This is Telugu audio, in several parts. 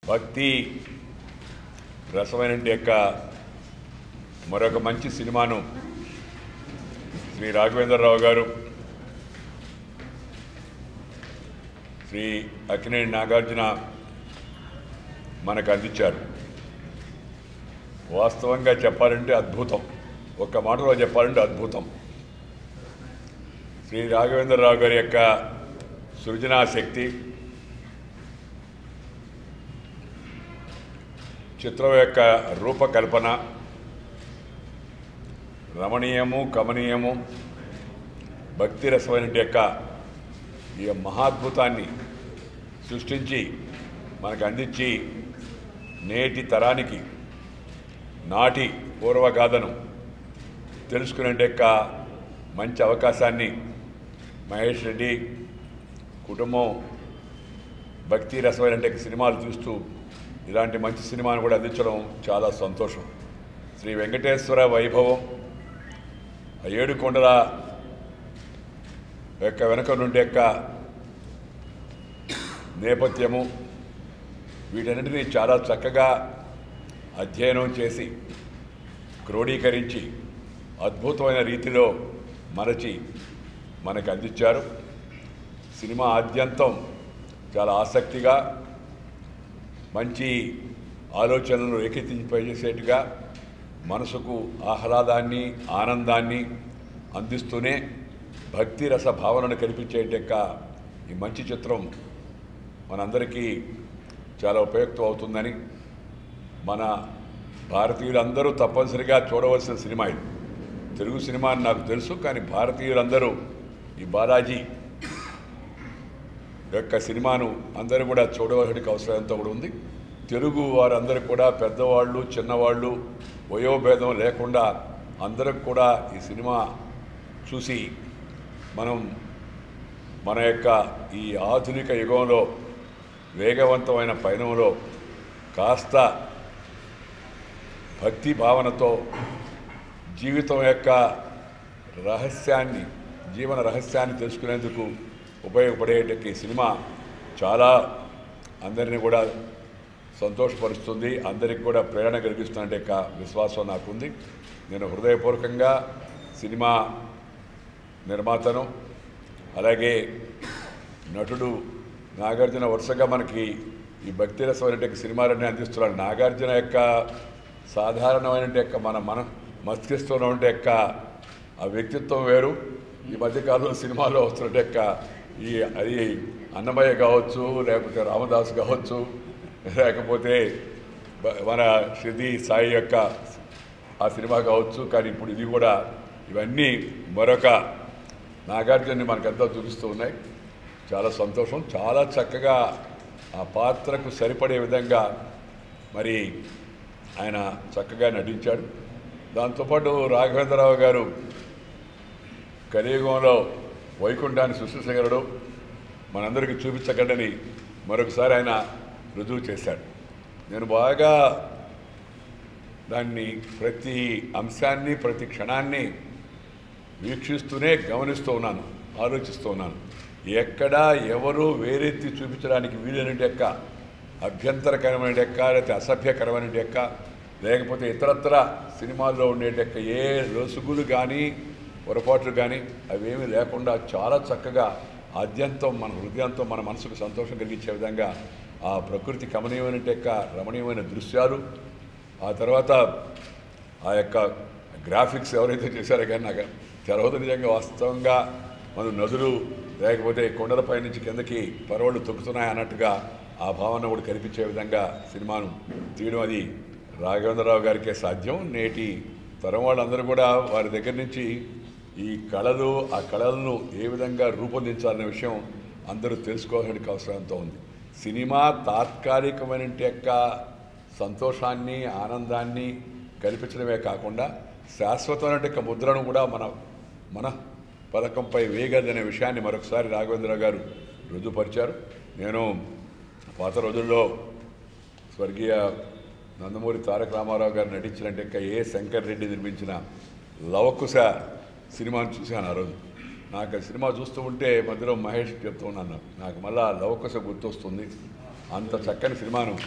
భక్తి రసమైన యొక్క మరొక మంచి సినిమాను శ్రీ రాఘవేంద్రరావు గారు శ్రీ అక్కినేని నాగార్జున మనకు అందించారు వాస్తవంగా చెప్పాలంటే అద్భుతం ఒక్క మాటలో చెప్పాలంటే అద్భుతం శ్రీ రాఘవేంద్రరావు గారి యొక్క సృజనా శక్తి చిత్రం యొక్క రూపకల్పన రమణీయము కమనీయము భక్తి రసమైన యొక్క ఈ మహాద్భుతాన్ని సృష్టించి మనకు అందించి నేటి తరానికి నాటి పూర్వగాథను తెలుసుకునే యొక్క మంచి అవకాశాన్ని మహేష్ రెడ్డి కుటుంబం భక్తి రసమైన సినిమాలు చూస్తూ ఇలాంటి మంచి సినిమాను కూడా అందించడం చాలా సంతోషం శ్రీ వెంకటేశ్వర వైభవం ఆ ఏడు కొండల యొక్క వెనక నుండి యొక్క నేపథ్యము వీటన్నిటినీ చాలా చక్కగా అధ్యయనం చేసి క్రోడీకరించి అద్భుతమైన రీతిలో మరచి మనకు అందించారు సినిమా ఆద్యంతం చాలా ఆసక్తిగా మంచి ఆలోచనలు రేకెత్తింపజేసేట్టుగా మనసుకు ఆహ్లాదాన్ని ఆనందాన్ని అందిస్తూనే భక్తి రస భావనను కల్పించేట ఈ మంచి చిత్రం మనందరికీ చాలా ఉపయుక్తం అవుతుందని మన భారతీయులందరూ తప్పనిసరిగా చూడవలసిన సినిమా ఇది తెలుగు సినిమా అని నాకు తెలుసు కానీ భారతీయులందరూ ఈ బాలాజీ యొక్క సినిమాను అందరూ కూడా చూడవలసిన అవసరం ఎంతో కూడా ఉంది తెలుగు వారందరూ కూడా పెద్దవాళ్ళు చిన్నవాళ్ళు వయోభేదం లేకుండా అందరికి కూడా ఈ సినిమా చూసి మనం మన యొక్క ఈ ఆధునిక యుగంలో వేగవంతమైన పయనంలో కాస్త భక్తి భావనతో జీవితం యొక్క రహస్యాన్ని జీవన రహస్యాన్ని తెలుసుకునేందుకు ఉపయోగపడేటట్టు ఈ సినిమా చాలా అందరినీ కూడా సంతోషపరుస్తుంది అందరికి కూడా ప్రేరణ కలిగిస్తున్నట్టు యొక్క విశ్వాసం నాకుంది నేను హృదయపూర్వకంగా సినిమా నిర్మాతను అలాగే నటుడు నాగార్జున వరుసగా మనకి ఈ భక్తి రసమైనటువంటి సినిమాలన్నీ అందిస్తున్నాడు నాగార్జున యొక్క సాధారణమైన యొక్క మన మన మస్తిష్కంలో ఉండే యొక్క ఆ వ్యక్తిత్వం వేరు ఈ మధ్యకాలంలో సినిమాలో వస్తున్నట్టు యొక్క ఈ అది అన్నమయ్య కావచ్చు లేకపోతే రామదాస్ కావచ్చు లేకపోతే బ- మన షిర్ది సాయి యొక్క ఆ సినిమా కావచ్చు కానీ ఇప్పుడు ఇది కూడా ఇవన్నీ మరొక నాగార్జున్ని మనకంతా చూపిస్తూ ఉన్నాయి చాలా సంతోషం చాలా చక్కగా ఆ పాత్రకు సరిపడే విధంగా మరి ఆయన చక్కగా నటించాడు దాంతోపాటు రాఘవేంద్రరావు గారు కలియుగంలో వైకుంఠాన్ని సృష్టించగలడు మనందరికీ చూపించగలడని మరొకసారి ఆయన రుజువు చేశాడు నేను బాగా దాన్ని ప్రతి అంశాన్ని ప్రతి క్షణాన్ని వీక్షిస్తూనే గమనిస్తూ ఉన్నాను ఆలోచిస్తూ ఉన్నాను ఎక్కడా ఎవరు వేరెత్తి చూపించడానికి వీలైన యొక్క అభ్యంతరకరమైన యొక్క లేకపోతే అసభ్యకరమైన యొక్క లేకపోతే ఇతరత్ర సినిమాల్లో ఉండే యొక్క ఏ లొసుగులు కానీ పొరపాట్లు కానీ అవేమీ లేకుండా చాలా చక్కగా ఆద్యంతం మన హృదయంతో మన మనసుకు సంతోషం కలిగించే విధంగా ఆ ప్రకృతి కమనీయమైన యొక్క రమణీయమైన దృశ్యాలు ఆ తర్వాత ఆ యొక్క గ్రాఫిక్స్ ఎవరైతే చేశారో కానీ నాకు తెలవదు నిజంగా వాస్తవంగా మన నదులు లేకపోతే కొండలపై నుంచి కిందకి పరవళ్ళు తొక్కుతున్నాయి అన్నట్టుగా ఆ భావన కూడా కనిపించే విధంగా సినిమాను తీయడం అది రాఘవేంద్రరావు గారికే సాధ్యం నేటి తరం వాళ్ళందరూ కూడా వారి దగ్గర నుంచి ఈ కళలు ఆ కళలను ఏ విధంగా రూపొందించాలనే విషయం అందరూ తెలుసుకోవాల్సిన అవసరం ఎంతో ఉంది సినిమా తాత్కాలికమైన యొక్క సంతోషాన్ని ఆనందాన్ని కల్పించడమే కాకుండా శాశ్వతమైన యొక్క ముద్రను కూడా మన మన పథకంపై వేయగలదనే విషయాన్ని మరొకసారి రాఘవేంద్ర గారు రుజువుపరిచారు నేను పాత రోజుల్లో స్వర్గీయ నందమూరి తారక రామారావు గారు నటించినట్టు ఇంకా ఏ శంకర్ రెడ్డి నిర్మించిన లవకుశ సినిమాను చూశాను ఆ రోజు నాకు ఆ సినిమా చూస్తూ ఉంటే మధ్యలో మహేష్ చెప్తూ ఉన్నాను నాకు మళ్ళా లవకుశ గుర్తొస్తుంది అంత చక్కని సినిమాను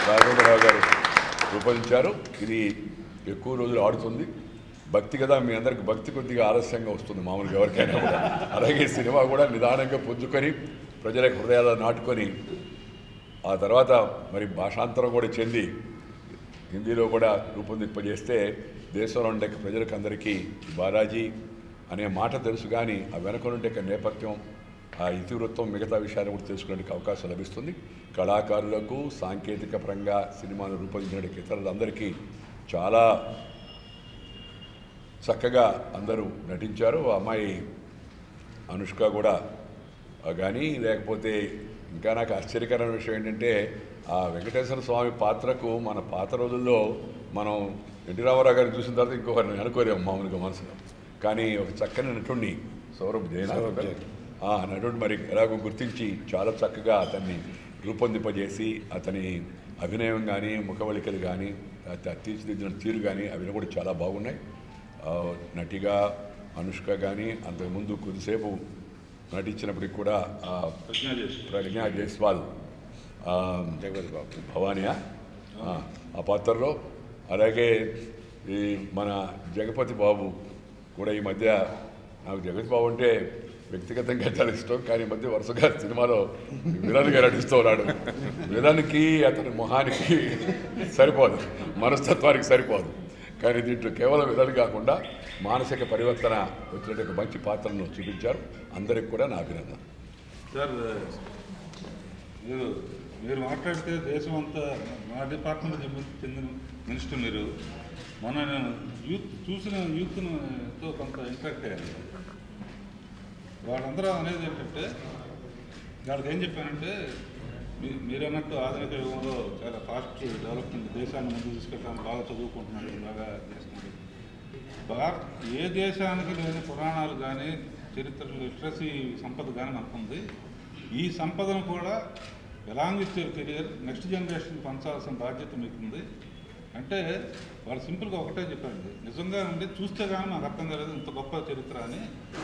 రాఘవేంద్రరావు గారు రూపొందించారు ఇది ఎక్కువ రోజులు ఆడుతుంది భక్తి కదా మీ అందరికి భక్తి కొద్దిగా ఆలస్యంగా వస్తుంది మామూలుగా ఎవరికైనా కూడా అలాగే సినిమా కూడా నిదానంగా పుంజుకొని ప్రజల హృదయాలు నాటుకొని ఆ తర్వాత మరి భాషాంతరం కూడా చెంది హిందీలో కూడా రూపొందింపజేస్తే దేశంలో ఉండే ప్రజలకు అందరికీ బాలాజీ అనే మాట తెలుసు కానీ ఆ వెనక ఉండే నేపథ్యం ఆ ఇతివృత్తం మిగతా విషయాలు కూడా తెలుసుకునే అవకాశం లభిస్తుంది కళాకారులకు సాంకేతిక పరంగా సినిమాను రూపొందించిన ఇతరులందరికీ చాలా చక్కగా అందరూ నటించారు ఆ అమ్మాయి అనుష్క కూడా ఆ, కానీ లేకపోతే ఇంకా నాకు ఆశ్చర్యకరమైన విషయం ఏంటంటే ఆ వెంకటేశ్వర స్వామి పాత్రకు మన పాత రోజుల్లో మనం ఎన్టీ రామారావు గారిని చూసిన తర్వాత ఇంకొకరిని అనుకోలేము మామూలుగా మనసులో కానీ ఒక చక్కని నటుడిని సౌరభ్ జైన్ సౌరభ్ జైన్. ఆ నటుడు మరి ఎలాగో గుర్తించి చాలా చక్కగా అతన్ని రూపొందింపజేసి అతని అభినయం కానీ ముఖవళికలు కానీ అత- తీర్చిదిద్దిన తీరు కానీ అవి కూడా చాలా బాగున్నాయి ఆ, నటిగా అనుష్క కానీ అంతకుముందు కొద్దిసేపు నటించినప్పటికి కూడా ఆ ప్రజ్ఞా చేసి ప్రజ్ఞా జైస్వాల్ ఆ, జగపతి బాబు భవానియా ఆ, ఆ పాత్రలో అలాగే ఈ మన జగపతి బాబు కూడా ఈ మధ్య నాకు జగపతి బాబు అంటే వ్యక్తిగతంగా చాలా ఇష్టం కానీ ఈ మధ్య వరుసగా సినిమాలో విలన్గా నటిస్తూ ఉన్నాడు విలన్కి అతని మొహానికి సరిపోదు మనస్తత్వానికి సరిపోదు కానీ దీంట్లో కేవలం విలన్ కాకుండా మానసిక పరివర్తన వచ్చినట్టు ఒక మంచి పాత్రను చూపించారు అందరికి కూడా నా అభినందన సార్ మీరు మీరు మాట్లాడితే దేశం అంతా మా డిపార్ట్మెంట్ చెందిన మినిస్టర్ మీరు మొన్న నేను యూత్ చూసిన యూత్తో కొంత ఇంట్రాక్ట్ అయ్యాను వాళ్ళందరూ అనేది ఏంటంటే వాళ్ళకి ఏం చెప్పానంటే మీ- మీరన్నట్టు ఆధునిక యుగంలో చాలా ఫాస్ట్ డెవలప్మెంట్ దేశాన్ని ముందు తీసుకెళ్ళడానికి బాగా చదువుకుంటున్నారు బాగా చేస్తున్నారు భారత్ ఏ దేశానికి లేని పురాణాలు కానీ చరిత్ర లిటరసీ సంపద కానీ మనకు ఉంది ఈ సంపదను కూడా along with your career next generation పంచాల్సిన బాధ్యత మీకుంది అంటే వాళ్ళు సింపుల్గా ఒకటే చెప్పారండి నిజంగా అంటే చూస్తే కానీ మాకు అర్థం కాలేదు ఇంత గొప్ప చరిత్ర అని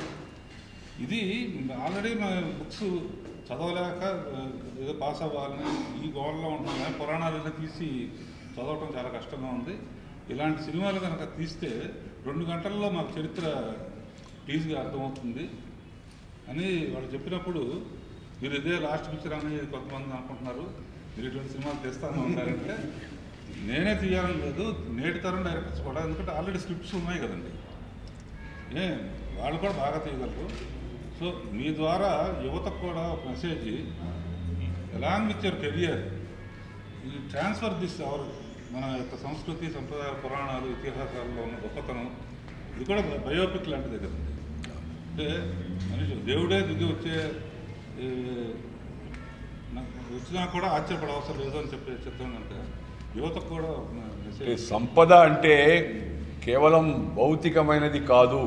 ఇది ఆల్రెడీ మా బుక్స్ చదవలేక ఆ, ఏదో పాస్ అవ్వాలని ఈ గోడలో ఉంటున్నాం కానీ పురాణాలన్నీ తీసి చదవటం చాలా కష్టంగా ఉంది ఇలాంటి సినిమాలు కనుక తీస్తే రెండు గంటల్లో మాకు చరిత్ర ప్లీజ్గా అర్థమవుతుంది అని వాళ్ళు చెప్పినప్పుడు మీరు ఇదే లాస్ట్ పిక్చర్ అని కొంతమంది అనుకుంటున్నారు మీరు ఇటువంటి సినిమాలు తెస్తాను ఉంటారంటే నేనే తీయాలని లేదు నేటి తరం డైరెక్టర్స్ కూడా ఎందుకంటే ఆల్రెడీ స్క్రిప్ట్స్ ఉన్నాయి కదండి ఏ వాళ్ళు కూడా బాగా తీయగలరు సో మీ ద్వారా యువతకు కూడా ఒక message along with your career ఈ ట్రాన్స్ఫర్ దిస్ అవర్ మన యొక్క సంస్కృతి సంప్రదాయ పురాణాలు ఇతిహాసాల్లో ఉన్న గొప్పతనం ఇది కూడా బయోపిక్ లాంటిదే కదండి అంటే మనిషి దేవుడే దిగి వచ్చే ఈ, నాకు వచ్చినా కూడా ఆశ్చర్యపడవసరం లేదు అని చెప్పే చిత్రం అంటే యువతకు కూడా ఒక అంటే మెసేజ్ సంపద అంటే కేవలం భౌతికమైనది కాదు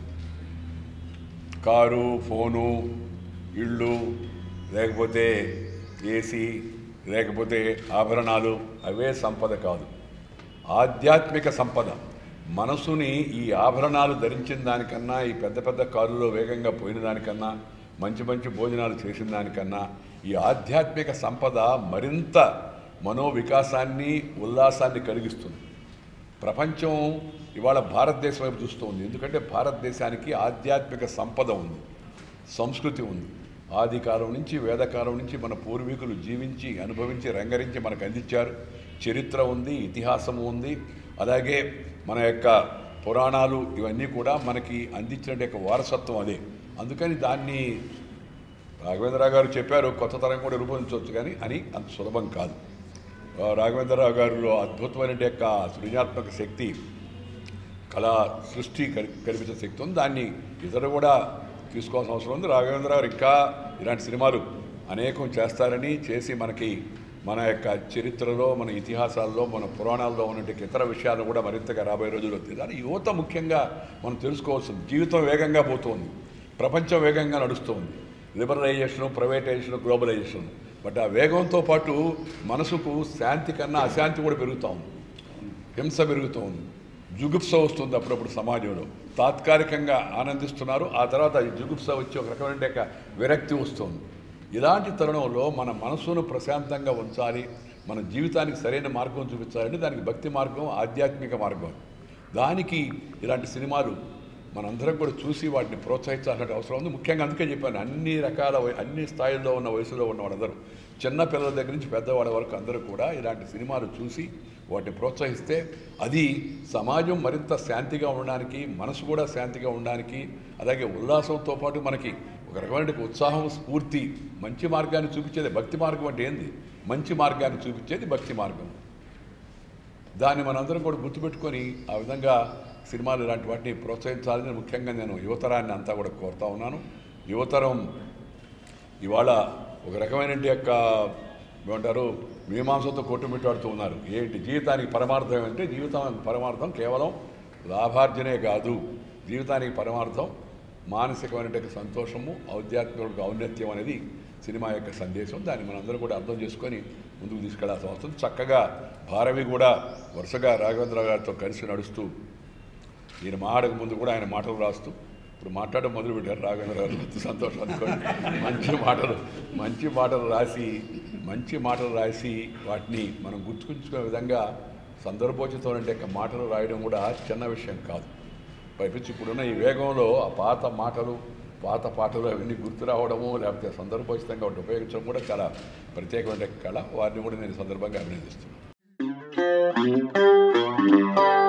కారు ఫోను ఇళ్ళు లేకపోతే ఏసీ లేకపోతే ఆభరణాలు అవే సంపద కాదు ఆధ్యాత్మిక సంపద మనసుని ఈ ఆభరణాలు ధరించిన దానికన్నా ఈ పెద్ద పెద్ద కారులో వేగంగా పోయిన దానికన్నా మంచి మంచి భోజనాలు చేసిన దానికన్నా ఈ ఆధ్యాత్మిక సంపద మరింత మనోవికాసాన్ని ఉల్లాసాన్ని కలిగిస్తుంది ప్రపంచం ఇవాళ భారతదేశం వైపు చూస్తుంది ఎందుకంటే భారతదేశానికి ఆధ్యాత్మిక సంపద ఉంది సంస్కృతి ఉంది ఆది కాలం నుంచి వేదకాలం నుంచి మన పూర్వీకులు జీవించి అనుభవించి రంగరించి మనకు అందించారు చరిత్ర ఉంది ఇతిహాసం ఉంది అలాగే మన యొక్క పురాణాలు ఇవన్నీ కూడా మనకి అందించిన యొక్క వారసత్వం అదే అందుకని దాన్ని రాఘవేంద్రరావు గారు చెప్పారు కొత్త తరం కూడా రూపొందించవచ్చు కానీ అని అంత సులభం కాదు ఆ, రాఘవేంద్రరావు గారిలో అద్భుతమైన యొక్క సృజనాత్మక శక్తి కళా సృష్టి కల్- కల్పించే శక్తి ఉంది దాన్ని ఇతరు కూడా తీసుకోవాల్సిన అవసరం ఉంది రాఘవేంద్ర గారు ఇంకా ఇలాంటి సినిమాలు అనేకం చేస్తారని చేసి మనకి మన యొక్క చరిత్రలో మన ఇతిహాసాల్లో మన పురాణాల్లో ఉన్నటువంటి ఇతర విషయాలు కూడా మరింతగా రాబోయే రోజుల్లో తెలియాలి యువత ముఖ్యంగా మనం తెలుసుకోవాల్సింది జీవితం వేగంగా పోతుంది ప్రపంచం వేగంగా నడుస్తుంది లిబరలైజేషను ప్రైవేటైజేషన్ గ్లోబలైజేషన్ బట్ ఆ వేగంతో పాటు మనసుకు శాంతి కన్నా అశాంతి కూడా పెరుగుతూ ఉంది హింస పెరుగుతూ ఉంది జుగుప్స వస్తుంది అప్పుడప్పుడు సమాజంలో తాత్కాలికంగా ఆనందిస్తున్నారు ఆ తర్వాత ఈ జుగుప్స వచ్చి ఒక రకమైన యొక్క విరక్తి వస్తుంది ఇలాంటి తరుణంలో మన మనసును ప్రశాంతంగా ఉంచాలి మన జీవితానికి సరైన మార్గం చూపించాలంటే దానికి భక్తి మార్గం ఆధ్యాత్మిక మార్గం దానికి ఇలాంటి సినిమాలు మనందరం కూడా చూసి వాటిని ప్రోత్సహించాల్సిన అవసరం ఉంది ముఖ్యంగా అందుకే చెప్పాను అన్ని రకాల వయ- అన్ని స్థాయిల్లో ఉన్న వయసులో ఉన్న వాళ్ళందరూ చిన్న పిల్లల దగ్గర నుంచి పెద్దవాళ్ళ వరకు అందరూ కూడా ఇలాంటి సినిమాలు చూసి వాటిని ప్రోత్సహిస్తే అది సమాజం మరింత శాంతిగా ఉండడానికి మనసు కూడా శాంతిగా ఉండడానికి అలాగే ఉల్లాసంతో పాటు మనకి ఒక రకమైన ఉత్సాహం స్ఫూర్తి మంచి మార్గాన్ని చూపించేది భక్తి మార్గం అంటే ఏంది మంచి మార్గాన్ని చూపించేది భక్తి మార్గం దాన్ని మనందరం కూడా గుర్తుపెట్టుకొని ఆ విధంగా సినిమాలు ఇలాంటి వాటిని ప్రోత్సహించాలని ముఖ్యంగా నేను యువతరాన్ని అంతా కూడా కోరుతా ఉన్నాను యువతరం ఇవాళ ఒక రకమైన యొక్క ఏమంటారు మీమాంసంతో కొట్టుమిట్టాడుతూ ఉన్నారు ఏంటి జీవితానికి పరమార్థం అంటే జీవితం పరమార్థం కేవలం లాభార్జనే కాదు జీవితానికి పరమార్థం మానసికమైన సంతోషము ఆధ్యాత్మిక ఔన్నత్యం అనేది సినిమా యొక్క సందేశం దాన్ని మనందరం కూడా అర్థం చేసుకొని ముందుకు తీసుకెళ్లాల్సిన అవసరం ఉంది. చక్కగా భారవి కూడా వరుసగా రాఘవేంద్ర గారితో కలిసి నడుస్తూ ఈయన మాటకు ముందు కూడా ఆయన మాటలు రాస్తూ ఇప్పుడు మాట్లాడడం మొదలు పెట్టారు రాఘవేంద్ర గారు మంచి సంతోషం అనుకోండి మంచి మాటలు మంచి మాటలు రాసి మంచి మాటలు రాసి వాటిని మనం గుర్తుకుంచుకునే విధంగా సందర్భోచితం యొక్క మాటలు రాయడం కూడా చిన్న విషయం కాదు పైపించి ఇప్పుడున్న ఈ వేగంలో ఆ పాత మాటలు పాత పాటలు అవన్నీ గుర్తు రావడము లేకపోతే సందర్భోచితంగా వాటిని ఉపయోగించడం కూడా చాలా ప్రత్యేకమైన కళ వారిని కూడా నేను ఈ సందర్భంగా అభినందిస్తున్నాను